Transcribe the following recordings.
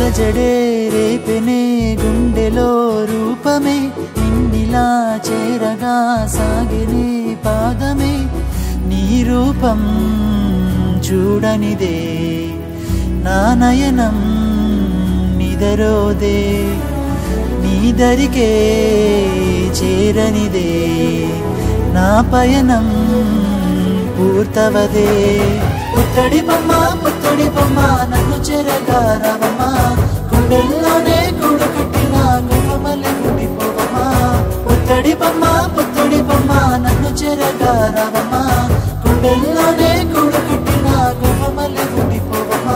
అలజడే రేపెనే గుండెలో రూపమే నిన్నిలా చేరగా సాగినే పాదమే నీ రూపం చూడనిదే నా నయనం నిదరోదే నీ దరికే చేరనిదే నా పయనం పూర్తవదే పుత్తడి బొమ్మ పుత్తడి బొమ్మ నన్ను చెరగా రవమ్మ గుండెల్లోనే కూడు కట్టిన గుహమల్లె ఉండిపోవమ్మా పుత్తడి బొమ్మ పుత్తడి బొమ్మ నన్ను చెరగా రవమ్మ గుండెల్లోనే కూడు కట్టిన గుహమల్లె ఉండిపోవమ్మా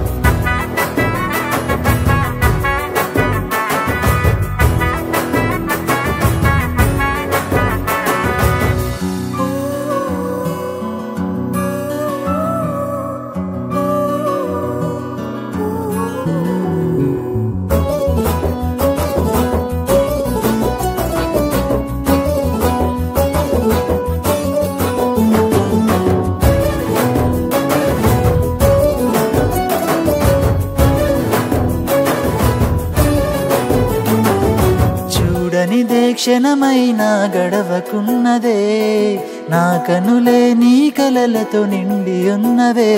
చూడనిదే క్షణమైన గడవకున్నదే నా కనులే నీ కలలతో నిండి ఉన్నవే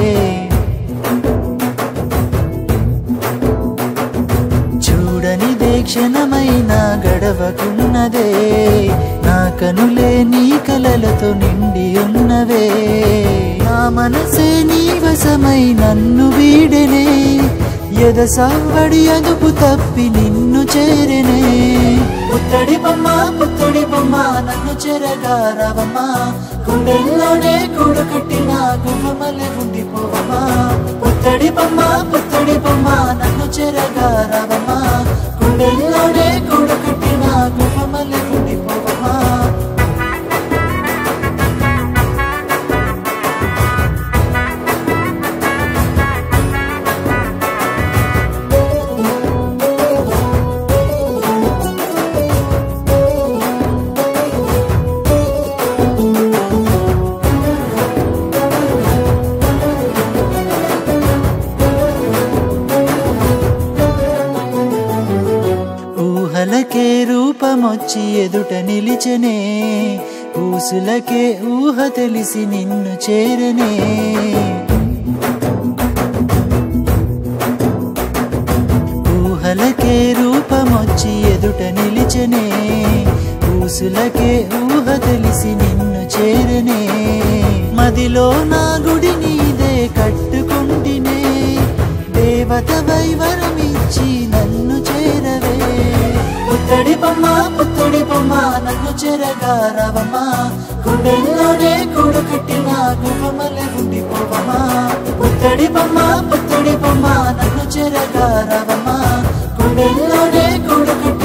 చూడనిదే క్షణమైన గడవకున్నదే నా కనులే నీ కలలతో నిండి ఉన్నవే నా మనసే నీ వశమై నన్ను వీడెనే ఎద సావడి అదుపు తప్పి నిన్ను చేరెనే పుత్తడి బొమ్మ పుత్తడి బొమ్మ నన్ను చెరగా రవమ్మ గుండెల్లోనే కూడు కట్టిన గుహమల్లె ఉండిపోవమ్మా పుత్తడి బొమ్మ పుత్తడి బొమ్మ నన్ను చెరగా రవమ్మ గుండెల్లోనే కూడు కట్టిన గుహమల్లె ఉండిపోవమ్మా ఊహలకే రూపమొచ్చి ఎదుట నిలిచనే ఊసులకే ఊహ తెలిసి నిన్ను చేరనే ఊహలకే రూపమొచ్చి ఎదుట నిలిచనే ఊసులకే ఊహ తెలిసి నిన్ను చేరనే మదిలో నా గుడి నీదే కట్టుకుంటినే దేవత వైవరమిచ్చి నన్ను చేరవే పుత్తడి బొమ్మ పుత్తడి బొమ్మ నన్ను చెరగా రవమ్మ గుండెల్లోనే కూడు కట్టిన గుహమల్లె ఉండిపోవమ్మా పుత్తడి బొమ్మ పుత్తడి బొమ్మ నన్ను చెరగా రవమ్మ గుండెల్లోనే కూడు కట్టిన